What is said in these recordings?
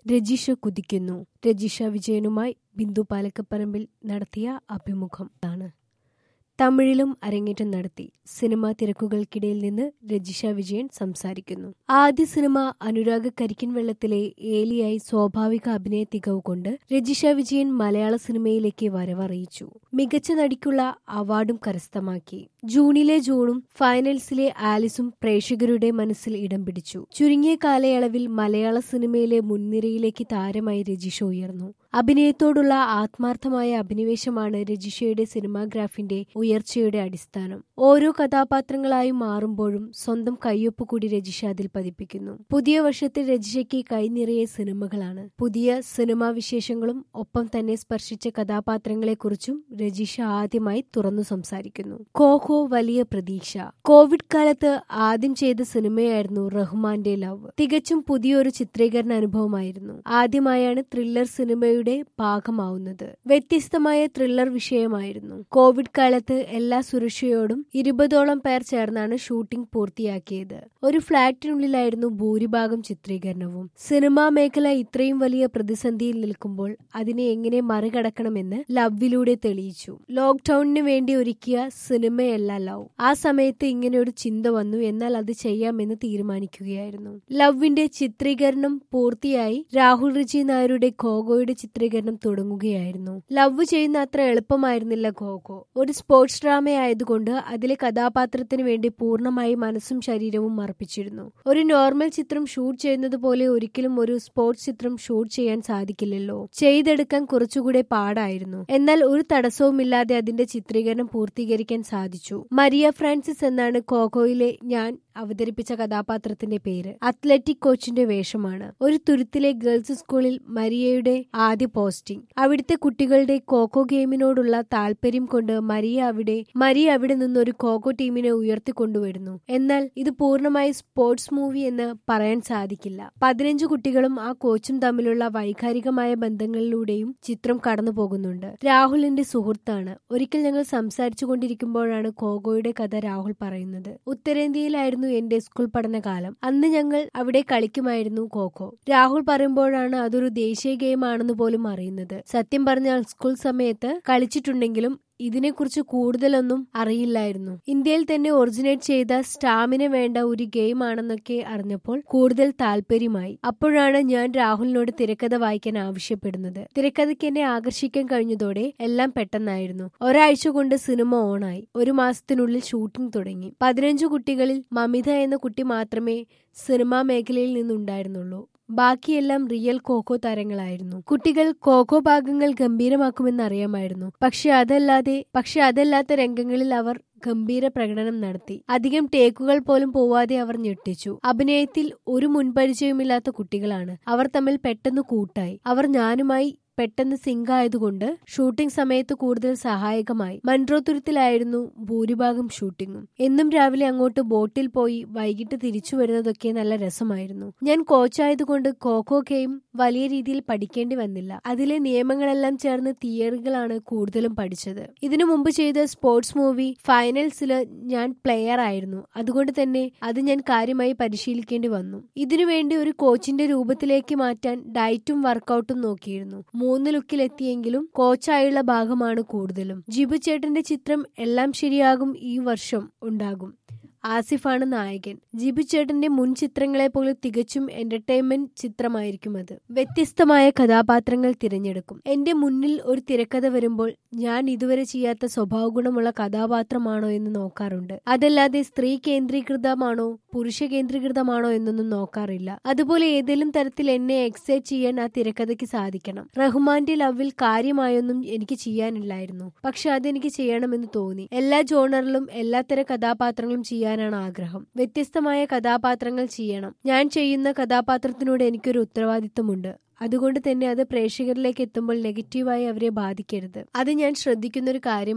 രജിഷ കുതിക്കുന്നു രജിഷ വിജയനുമായി ബിന്ദു പാലക്കപ്പറമ്പിൽ നടത്തിയ അഭിമുഖം ആണ് തമിഴിലും അരങ്ങേറ്റം നടത്തി സിനിമാ തിരക്കുകൾക്കിടയിൽ നിന്ന് രജിഷ വിജയൻ സംസാരിക്കുന്നു ആദ്യ സിനിമ അനുരാഗ് കരിക്കിൻ വെള്ളത്തിലെ ഏലിയായി സ്വാഭാവിക അഭിനയ തികവ് കൊണ്ട് രജിഷ വിജയൻ മലയാള സിനിമയിലേക്ക് വരവറിയിച്ചു മികച്ച നടിക്കുള്ള അവാർഡും കരസ്ഥമാക്കി ജൂണിലെ ജൂണും ഫൈനൽസിലെ ആലിസും പ്രേക്ഷകരുടെ മനസ്സിൽ ഇടം പിടിച്ചു ചുരുങ്ങിയ കാലയളവിൽ മലയാള സിനിമയിലെ മുൻനിരയിലേക്ക് താരമായി രജിഷ ഉയർന്നു അഭിനയത്തോടുള്ള ആത്മാർത്ഥമായ അഭിനിവേശമാണ് രജിഷയുടെ സിനിമാഗ്രാഫിന്റെ ഉയർച്ചയുടെ അടിസ്ഥാനം ഓരോ കഥാപാത്രങ്ങളായി മാറുമ്പോഴും സ്വന്തം കയ്യൊപ്പ് കൂടി രജിഷ അതിൽ പതിപ്പിക്കുന്നു പുതിയ വർഷത്തിൽ രജിഷയ്ക്ക് കൈനിറയെ സിനിമകളാണ് പുതിയ സിനിമാ വിശേഷങ്ങളും ഒപ്പം തന്നെ സ്പർശിച്ച കഥാപാത്രങ്ങളെക്കുറിച്ചും രജിഷ ആദ്യമായി തുറന്നു സംസാരിക്കുന്നു കോഹോ വലിയ പ്രതീക്ഷ കോവിഡ് കാലത്ത് ആദ്യം ചെയ്ത സിനിമയായിരുന്നു റഹ്മാന്റെ ലവ് തികച്ചും പുതിയൊരു ചിത്രീകരണ അനുഭവമായിരുന്നു ആദ്യമായാണ് ത്രില്ലർ സിനിമയുടെ ഭാഗമാവുന്നത് വ്യത്യസ്തമായ ത്രില്ലർ വിഷയമായിരുന്നു കോവിഡ് കാലത്ത് എല്ലാ സുരക്ഷയോടും ഇരുപതോളം പേർ ചേർന്നാണ് ഷൂട്ടിംഗ് പൂർത്തിയാക്കിയത് ഒരു ഫ്ളാറ്റിനുള്ളിലായിരുന്നു ഭൂരിഭാഗം ചിത്രീകരണവും സിനിമാ മേഖല ഇത്രയും വലിയ പ്രതിസന്ധിയിൽ നിൽക്കുമ്പോൾ അതിനെ എങ്ങനെ മറികടക്കണമെന്ന് ലവിലൂടെ തെളിയിച്ചു ലോക്ക്ഡൌണിന് വേണ്ടി ഒരുക്കിയ സിനിമയല്ല ലവ് ആ സമയത്ത് ഇങ്ങനെ ഒരു ചിന്ത വന്നു എന്നാൽ അത് ചെയ്യാമെന്ന് തീരുമാനിക്കുകയായിരുന്നു ലവിന്റെ ചിത്രീകരണം പൂർത്തിയായി രാഹുൽ റിജി നായരുടെ ഖോഖോയുടെ ചിത്രീകരണം തുടങ്ങുകയായിരുന്നു ലവ് ചെയ്യുന്ന അത്ര എളുപ്പമായിരുന്നില്ല ഖോഖോ ഒരു സ്പോർട്സ് ഡ്രാമയായതുകൊണ്ട് അതിലെ കഥാപാത്രത്തിന് വേണ്ടി പൂർണ്ണമായി മനസ്സും ശരീരവും അർപ്പിച്ചിരുന്നു ഒരു നോർമൽ ചിത്രം ഷൂട്ട് ചെയ്യുന്നത് പോലെ ഒരിക്കലും ഒരു സ്പോർട്സ് ചിത്രം ഷൂട്ട് ചെയ്യാൻ സാധിക്കില്ലല്ലോ ചെയ്തെടുക്കാൻ കുറച്ചുകൂടെ പാടായിരുന്നു എന്നാൽ ഒരു തടസ്സവുമില്ലാതെ അതിന്റെ ചിത്രീകരണം പൂർത്തീകരിക്കാൻ സാധിച്ചു മരിയ ഫ്രാൻസിസ് എന്നാണ് കോക്കോയിലെ ഞാൻ അവതരിപ്പിച്ച കഥാപാത്രത്തിന്റെ പേര് അത്ലറ്റിക് കോച്ചിന്റെ വേഷമാണ് ഒരു തുരുത്തിലെ ഗേൾസ് സ്കൂളിൽ മരിയയുടെ ആദ്യ പോസ്റ്റിംഗ് അവിടുത്തെ കുട്ടികളുടെ കോക്കോ ഗെയിമിനോടുള്ള താല്പര്യം കൊണ്ട് മരിയ അവിടെ മരിയ അവിടെ നിന്ന് ഒരു കോക്കോ ടീമിനെ ഉയർത്തിക്കൊണ്ടുവരുന്നു എന്നാൽ ഇത് പൂർണ്ണമായി സ്പോർട്സ് മൂവി എന്ന് പറയാൻ സാധിക്കില്ല പതിനഞ്ച് കുട്ടികളും ആ കോച്ചും തമ്മിലുള്ള വൈകാരികമായ ബന്ധങ്ങളിലൂടെയും ചിത്രം കടന്നു പോകുന്നുണ്ട് രാഹുലിന്റെ സുഹൃത്താണ് ഒരിക്കൽ ഞങ്ങൾ സംസാരിച്ചു കൊണ്ടിരിക്കുമ്പോഴാണ് കോകോയുടെ കഥ രാഹുൽ പറയുന്നത് ഉത്തരേന്ത്യയിലായിരുന്നു എന്റെ സ്കൂൾ പഠനകാലം അന്ന് ഞങ്ങൾ അവിടെ കളിക്കുമായിരുന്നു കോക്കോ രാഹുൽ പറയുമ്പോഴാണ് അതൊരു ദേശീയ ഗെയിം ആണെന്ന് പോലും അറിയുന്നത് സത്യം പറഞ്ഞാൽ സ്കൂൾ സമയത്ത് കളിച്ചിട്ടുണ്ടെങ്കിലും ഇതിനെക്കുറിച്ച് കൂടുതലൊന്നും അറിയില്ലായിരുന്നു ഇന്ത്യയിൽ തന്നെ ഒറിജിനേറ്റ് ചെയ്ത സ്റ്റാമിന വേണ്ട ഒരു ഗെയിം ആണെന്നൊക്കെ അറിഞ്ഞപ്പോൾ കൂടുതൽ താല്പര്യമായി അപ്പോഴാണ് ഞാൻ രാഹുലിനോട് തിരക്കഥ വായിക്കാൻ ആവശ്യപ്പെടുന്നത് തിരക്കഥയ്ക്ക് എന്നെ ആകർഷിക്കാൻ കഴിഞ്ഞതോടെ എല്ലാം പെട്ടെന്നായിരുന്നു ഒരാഴ്ച കൊണ്ട് സിനിമ ഓണായി ഒരു മാസത്തിനുള്ളിൽ ഷൂട്ടിംഗ് തുടങ്ങി പതിനഞ്ചു കുട്ടികളിൽ മമിത എന്ന കുട്ടി മാത്രമേ സിനിമാ മേഖലയിൽ നിന്നുണ്ടായിരുന്നുള്ളൂ ബാക്കിയെല്ലാം റിയൽ കോക്കോ താരങ്ങളായിരുന്നു കുട്ടികൾ കോക്കോ ഭാഗങ്ങൾ ഗംഭീരമാക്കുമെന്ന് അറിയാമായിരുന്നു പക്ഷെ അതല്ലാതെ പക്ഷെ അതല്ലാത്ത രംഗങ്ങളിൽ അവർ ഗംഭീര പ്രകടനം നടത്തി അധികം ടേക്കുകൾ പോലും പോവാതെ അവർ ഞെട്ടിച്ചു അഭിനയത്തിൽ ഒരു മുൻപരിചയമില്ലാത്ത കുട്ടികളാണ് അവർ തമ്മിൽ പെട്ടെന്ന് കൂട്ടായി അവർ ഞാനുമായി പെട്ടെന്ന് സിങ്ക് ആയതുകൊണ്ട് ഷൂട്ടിംഗ് സമയത്ത് കൂടുതൽ സഹായകമായി മൺട്രോ തുരുത്തിലായിരുന്നു ഭൂരിഭാഗം ഷൂട്ടിങ്ങും എന്നും രാവിലെ അങ്ങോട്ട് ബോട്ടിൽ പോയി വൈകിട്ട് തിരിച്ചു വരുന്നതൊക്കെ നല്ല രസമായിരുന്നു ഞാൻ കോച്ചായതുകൊണ്ട് കോക്കോ ഗെയിം വലിയ രീതിയിൽ പഠിക്കേണ്ടി വന്നില്ല അതിലെ നിയമങ്ങളെല്ലാം ചേർന്ന് തിയറികളാണ് കൂടുതലും പഠിച്ചത് ഇതിനു മുമ്പ് ചെയ്ത സ്പോർട്സ് മൂവി ഫൈനൽസില് ഞാൻ പ്ലെയർ ആയിരുന്നു അതുകൊണ്ട് തന്നെ അത് ഞാൻ കാര്യമായി പരിശീലിക്കേണ്ടി വന്നു ഇതിനുവേണ്ടി ഒരു കോച്ചിന്റെ രൂപത്തിലേക്ക് മാറ്റാൻ ഡയറ്റും വർക്കൗട്ടും നോക്കിയിരുന്നു മൂന്ന് ലുക്കിലെത്തിയെങ്കിലും കോച്ചായുള്ള ഭാഗമാണ് കൂടുതലും ജിബു ചേട്ടന്റെ ചിത്രം എല്ലാം ശരിയാകും ഈ വർഷം ഉണ്ടാകും ആസിഫാണ് നായകൻ ജിബു ചേട്ടന്റെ മുൻ ചിത്രങ്ങളെ പോലെ തികച്ചും എന്റർടൈൻമെന്റ് ചിത്രമായിരിക്കും അത് വ്യത്യസ്തമായ കഥാപാത്രങ്ങൾ തിരഞ്ഞെടുക്കും എന്റെ മുന്നിൽ ഒരു തിരക്കഥ വരുമ്പോൾ ഞാൻ ഇതുവരെ ചെയ്യാത്ത സ്വഭാവ ഗുണമുള്ള കഥാപാത്രമാണോ എന്ന് നോക്കാറുണ്ട് അതല്ലാതെ സ്ത്രീ കേന്ദ്രീകൃതമാണോ പുരുഷ കേന്ദ്രീകൃതമാണോ എന്നൊന്നും നോക്കാറില്ല അതുപോലെ ഏതെങ്കിലും തരത്തിൽ എന്നെ എക്സൈറ്റ് ചെയ്യാൻ ആ തിരക്കഥയ്ക്ക് സാധിക്കണം റഹ്മാന്റെ ലവിൽ കാര്യമായൊന്നും എനിക്ക് ചെയ്യാനില്ലായിരുന്നു പക്ഷെ അതെനിക്ക് ചെയ്യണമെന്ന് തോന്നി എല്ലാ ജോണറിലും എല്ലാത്തരം കഥാപാത്രങ്ങളും ചെയ്യാൻ ചെയ്യാനാണ് ആഗ്രഹം വ്യത്യസ്തമായ കഥാപാത്രങ്ങൾ ചെയ്യണം ഞാൻ ചെയ്യുന്ന കഥാപാത്രത്തിനോട് എനിക്കൊരു ഉത്തരവാദിത്തമുണ്ട് അതുകൊണ്ട് തന്നെ അത് പ്രേക്ഷകരിലേക്ക് എത്തുമ്പോൾ നെഗറ്റീവായി അവരെ ബാധിക്കരുത് അത് ഞാൻ ശ്രദ്ധിക്കുന്ന ഒരു കാര്യമാണ്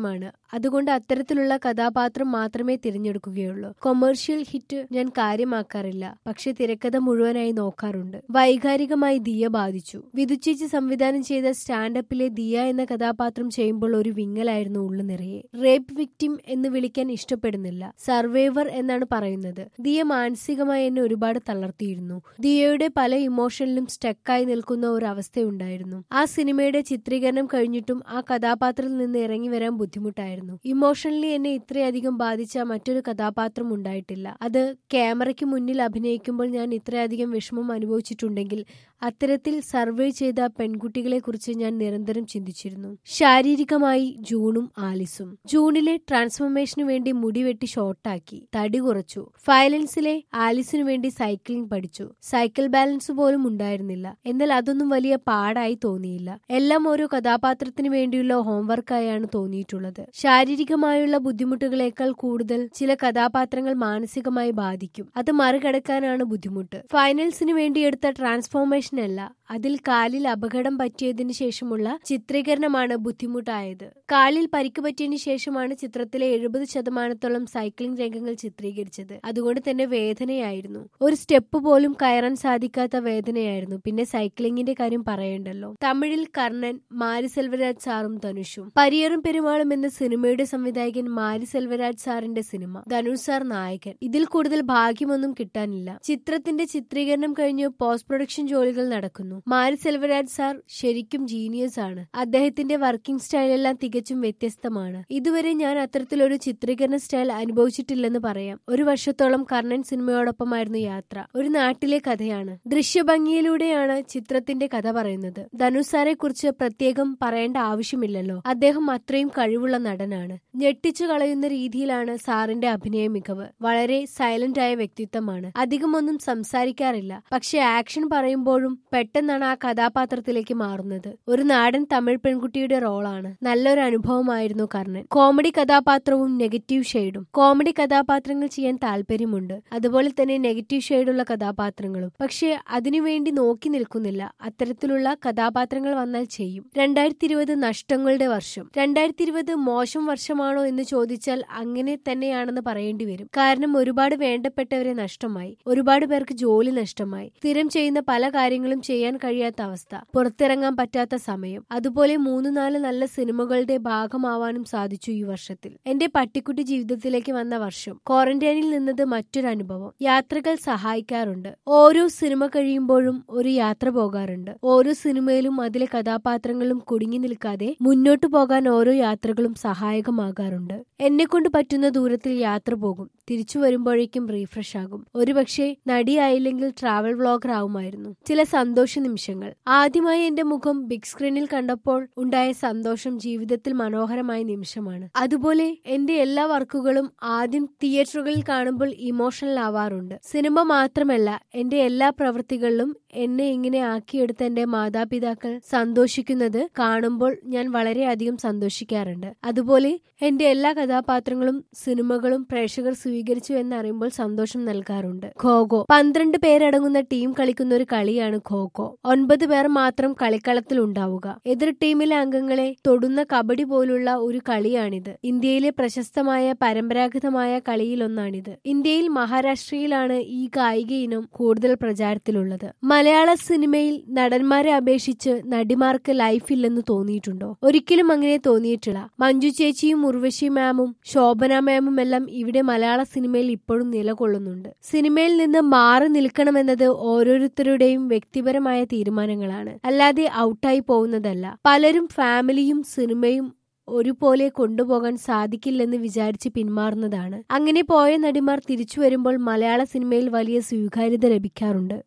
അതുകൊണ്ട് അത്തരത്തിലുള്ള കഥാപാത്രം മാത്രമേ തിരഞ്ഞെടുക്കുകയുള്ളൂ കൊമേഴ്ഷ്യൽ ഹിറ്റ് ഞാൻ കാര്യമാക്കാറില്ല പക്ഷെ തിരക്കഥ മുഴുവനായി നോക്കാറുണ്ട് വൈകാരികമായി ദിയ ബാധിച്ചു വിതുച്ചേച്ചി സംവിധാനം ചെയ്ത സ്റ്റാൻഡപ്പിലെ ദിയ എന്ന കഥാപാത്രം ചെയ്യുമ്പോൾ ഒരു വിങ്ങലായിരുന്നു ഉള്ളു നിറയെ റേപ്പ് വിക്ടിം എന്ന് വിളിക്കാൻ ഇഷ്ടപ്പെടുന്നില്ല സർവൈവർ എന്നാണ് പറയുന്നത് ദിയ മാനസികമായി എന്നെ ഒരുപാട് തളർത്തിയിരുന്നു ദിയയുടെ പല ഇമോഷനിലും സ്റ്റക്കായി നിൽക്കുന്ന ഒരു അവസ്ഥയുണ്ടായിരുന്നു ആ സിനിമയുടെ ചിത്രീകരണം കഴിഞ്ഞിട്ടും ആ കഥാപാത്രത്തിൽ നിന്ന് ഇറങ്ങി വരാൻ ബുദ്ധിമുട്ടായിരുന്നു ഇമോഷണലി എന്നെ ഇത്രയധികം ബാധിച്ച മറ്റൊരു കഥാപാത്രം ഉണ്ടായിട്ടില്ല അത് ക്യാമറയ്ക്ക് മുന്നിൽ അഭിനയിക്കുമ്പോൾ ഞാൻ ഇത്രയധികം വിഷമം അനുഭവിച്ചിട്ടുണ്ടെങ്കിൽ അത്തരത്തിൽ സർവേ ചെയ്ത പെൺകുട്ടികളെ കുറിച്ച് ഞാൻ നിരന്തരം ചിന്തിച്ചിരുന്നു ശാരീരികമായി ജൂണും ആലിസും ജൂണിലെ ട്രാൻസ്ഫോർമേഷനു വേണ്ടി മുടി വെട്ടി ഷോർട്ടാക്കി തടി കുറച്ചു ഫയലൻസിലെ ആലിസിനു വേണ്ടി സൈക്ലിംഗ് പഠിച്ചു സൈക്കിൾ ബാലൻസ് പോലും ഉണ്ടായിരുന്നില്ല എന്നാൽ അതൊന്നും വലിയ പാടായി തോന്നിയില്ല എല്ലാം ഓരോ കഥാപാത്രത്തിന് വേണ്ടിയുള്ള ഹോംവർക്കായാണ് തോന്നിയിട്ടുള്ളത് ശാരീരികമായുള്ള ബുദ്ധിമുട്ടുകളേക്കാൾ കൂടുതൽ ചില കഥാപാത്രങ്ങൾ മാനസികമായി ബാധിക്കും അത് മറികടക്കാനാണ് ബുദ്ധിമുട്ട് ഫൈനൽസിന് വേണ്ടി എടുത്ത ട്രാൻസ്ഫോർമേഷൻ അല്ല അതിൽ കാലിൽ അപകടം പറ്റിയതിനു ശേഷമുള്ള ചിത്രീകരണമാണ് ബുദ്ധിമുട്ടായത് കാലിൽ പരിക്ക് പറ്റിയതിനു ശേഷമാണ് ചിത്രത്തിലെ എഴുപത് ശതമാനത്തോളം സൈക്ലിംഗ് രംഗങ്ങൾ ചിത്രീകരിച്ചത് അതുകൊണ്ട് തന്നെ വേദനയായിരുന്നു ഒരു സ്റ്റെപ്പ് പോലും കയറാൻ സാധിക്കാത്ത വേദനയായിരുന്നു പിന്നെ സൈക്ലിംഗിന്റെ കാര്യം പറയേണ്ടല്ലോ തമിഴിൽ കർണൻ മാരി സെൽവരാജ് സാറും ധനുഷും പരിയറും പെരുമാളും എന്ന സിനിമയുടെ സംവിധായകൻ മാരി സെൽവരാജ് സാറിന്റെ സിനിമ ധനുഷ് സാർ നായകൻ ഇതിൽ കൂടുതൽ ഭാഗ്യമൊന്നും കിട്ടാനില്ല ചിത്രത്തിന്റെ ചിത്രീകരണം കഴിഞ്ഞ് പോസ്റ്റ് പ്രൊഡക്ഷൻ ജോലികൾ നടക്കുന്നു മാരി സെൽവരാജ് സാർ ശരിക്കും ജീനിയസ് ആണ് അദ്ദേഹത്തിന്റെ വർക്കിംഗ് സ്റ്റൈലെല്ലാം തികച്ചും വ്യത്യസ്തമാണ് ഇതുവരെ ഞാൻ അത്തരത്തിലൊരു ചിത്രീകരണ സ്റ്റൈൽ അനുഭവിച്ചിട്ടില്ലെന്ന് പറയാം ഒരു വർഷത്തോളം കർണൻ സിനിമയോടൊപ്പമായിരുന്നു യാത്ര ഒരു നാട്ടിലെ കഥയാണ് ദൃശ്യഭംഗിയിലൂടെയാണ് ചിത്രത്തിന്റെ കഥ പറയുന്നത് ധനുഷ് സാറെ കുറിച്ച് പ്രത്യേകം പറയേണ്ട ആവശ്യമില്ലല്ലോ അദ്ദേഹം അത്രയും കഴിവുള്ള നടനാണ് ഞെട്ടിച്ചു കളയുന്ന രീതിയിലാണ് സാറിന്റെ അഭിനയ മികവ് വളരെ സൈലന്റ് ആയ വ്യക്തിത്വമാണ് അധികമൊന്നും സംസാരിക്കാറില്ല പക്ഷെ ആക്ഷൻ പറയുമ്പോഴും പെട്ടെന്നാണ് ആ കഥാപാത്രത്തിലേക്ക് മാറുന്നത് ഒരു നാടൻ തമിഴ് പെൺകുട്ടിയുടെ റോളാണ് നല്ലൊരു അനുഭവമായിരുന്നു കർണൻ കോമഡി കഥാപാത്രവും നെഗറ്റീവ് ഷെയ്ഡും കോമഡി കഥാപാത്രങ്ങൾ ചെയ്യാൻ താല്പര്യമുണ്ട് അതുപോലെ തന്നെ നെഗറ്റീവ് ഷെയ്ഡുള്ള കഥാപാത്രങ്ങളും പക്ഷേ അതിനുവേണ്ടി നോക്കി നിൽക്കുന്നില്ല അത്തരത്തിലുള്ള കഥാപാത്രങ്ങൾ വന്നാൽ ചെയ്യും രണ്ടായിരത്തി ഇരുപത് നഷ്ടങ്ങളുടെ വർഷം രണ്ടായിരത്തി ഇരുപത് മോശം വർഷമാണോ എന്ന് ചോദിച്ചാൽ അങ്ങനെ തന്നെയാണെന്ന് പറയേണ്ടി വരും കാരണം ഒരുപാട് വേണ്ടപ്പെട്ടവരെ നഷ്ടമായി ഒരുപാട് പേർക്ക് ജോലി നഷ്ടമായി സ്ഥിരം ചെയ്യുന്ന പല കാര്യങ്ങളും ചെയ്യാൻ കഴിയാത്ത അവസ്ഥ പുറത്തിറങ്ങാൻ പറ്റാത്ത സമയം അതുപോലെ മൂന്ന് നാല് നല്ല സിനിമകളുടെ ഭാഗമാവാനും സാധിച്ചു ഈ വർഷത്തിൽ എന്റെ പട്ടിക്കുട്ടി ജീവിതത്തിലേക്ക് വന്ന വർഷം ക്വാറന്റൈനിൽ നിന്നത് മറ്റൊരു അനുഭവം യാത്രകൾ സഹായിക്കാറുണ്ട് ഓരോ സിനിമ കഴിയുമ്പോഴും ഒരു യാത്ര പോകാറുണ്ട് ഓരോ സിനിമയിലും അതിലെ കഥാപാത്രങ്ങളും കുടുങ്ങി നിൽക്കാതെ മുന്നോട്ടു പോകാൻ ഓരോ യാത്രകളും സഹായകമാകാറുണ്ട് എന്നെ കൊണ്ട് പറ്റുന്ന ദൂരത്തിൽ യാത്ര പോകും തിരിച്ചു വരുമ്പോഴേക്കും റീഫ്രഷ് ആകും ഒരുപക്ഷെ നടിയായില്ലെങ്കിൽ ട്രാവൽ വ്ളോഗർ ആവുമായിരുന്നു ചില സന്തോഷ നിമിഷങ്ങൾ ആദ്യമായി എന്റെ മുഖം ബിഗ് സ്ക്രീനിൽ കണ്ടപ്പോൾ ഉണ്ടായ സന്തോഷം ജീവിതത്തിൽ മനോഹരമായ നിമിഷമാണ് അതുപോലെ എന്റെ എല്ലാ വർക്കുകളും ആദ്യം തിയേറ്ററുകളിൽ കാണുമ്പോൾ ഇമോഷണൽ ആവാറുണ്ട് സിനിമ മാത്രമല്ല എന്റെ എല്ലാ പ്രവൃത്തികളിലും എന്നെ ഇങ്ങനെ ആക്കിയെടുത്ത എന്റെ മാതാപിതാക്കൾ സന്തോഷിക്കുന്നത് കാണുമ്പോൾ ഞാൻ വളരെയധികം സന്തോഷിക്കാറുണ്ട് അതുപോലെ എന്റെ എല്ലാ കഥാപാത്രങ്ങളും സിനിമകളും പ്രേക്ഷകർ സ്വീകരിച്ചു എന്നറിയുമ്പോൾ സന്തോഷം നൽകാറുണ്ട് ഖോഖോ പന്ത്രണ്ട് പേരടങ്ങുന്ന ടീം കളിക്കുന്ന ഒരു കളിയാണ് ഖോഖോ ഒൻപത് പേർ മാത്രം കളിക്കളത്തിൽ ഉണ്ടാവുക എതിർ ടീമിലെ അംഗങ്ങളെ തൊടുന്ന കബഡി പോലുള്ള ഒരു കളിയാണിത് ഇന്ത്യയിലെ പ്രശസ്തമായ പരമ്പരാഗതമായ കളിയിലൊന്നാണിത് ഇന്ത്യയിൽ മഹാരാഷ്ട്രയിലാണ് ഈ കായിക ഇനം കൂടുതൽ പ്രചാരത്തിലുള്ളത് മലയാള സിനിമയിൽ നടന്മാരെ അപേക്ഷിച്ച് നടിമാർക്ക് ലൈഫ് ഇല്ലെന്ന് തോന്നിയിട്ടുണ്ടോ ഒരിക്കലും അങ്ങനെ തോന്നിയിട്ടില്ല മഞ്ജു ചേച്ചിയും ഉർവശി മാമും ശോഭന മാമും എല്ലാം ഇവിടെ മലയാള സിനിമയിൽ ഇപ്പോഴും നിലകൊള്ളുന്നുണ്ട് സിനിമയിൽ നിന്ന് മാറി നിൽക്കണമെന്നത് ഓരോരുത്തരുടെയും വ്യക്തിപരമായ തീരുമാനങ്ങളാണ് അല്ലാതെ ഔട്ടായി പോകുന്നതല്ല പലരും ഫാമിലിയും സിനിമയും ഒരുപോലെ കൊണ്ടുപോകാൻ സാധിക്കില്ലെന്ന് വിചാരിച്ച് പിന്മാറുന്നതാണ് അങ്ങനെ പോയ നടിമാർ തിരിച്ചു വരുമ്പോൾ മലയാള സിനിമയിൽ വലിയ സ്വീകാര്യത ലഭിക്കാറുണ്ട്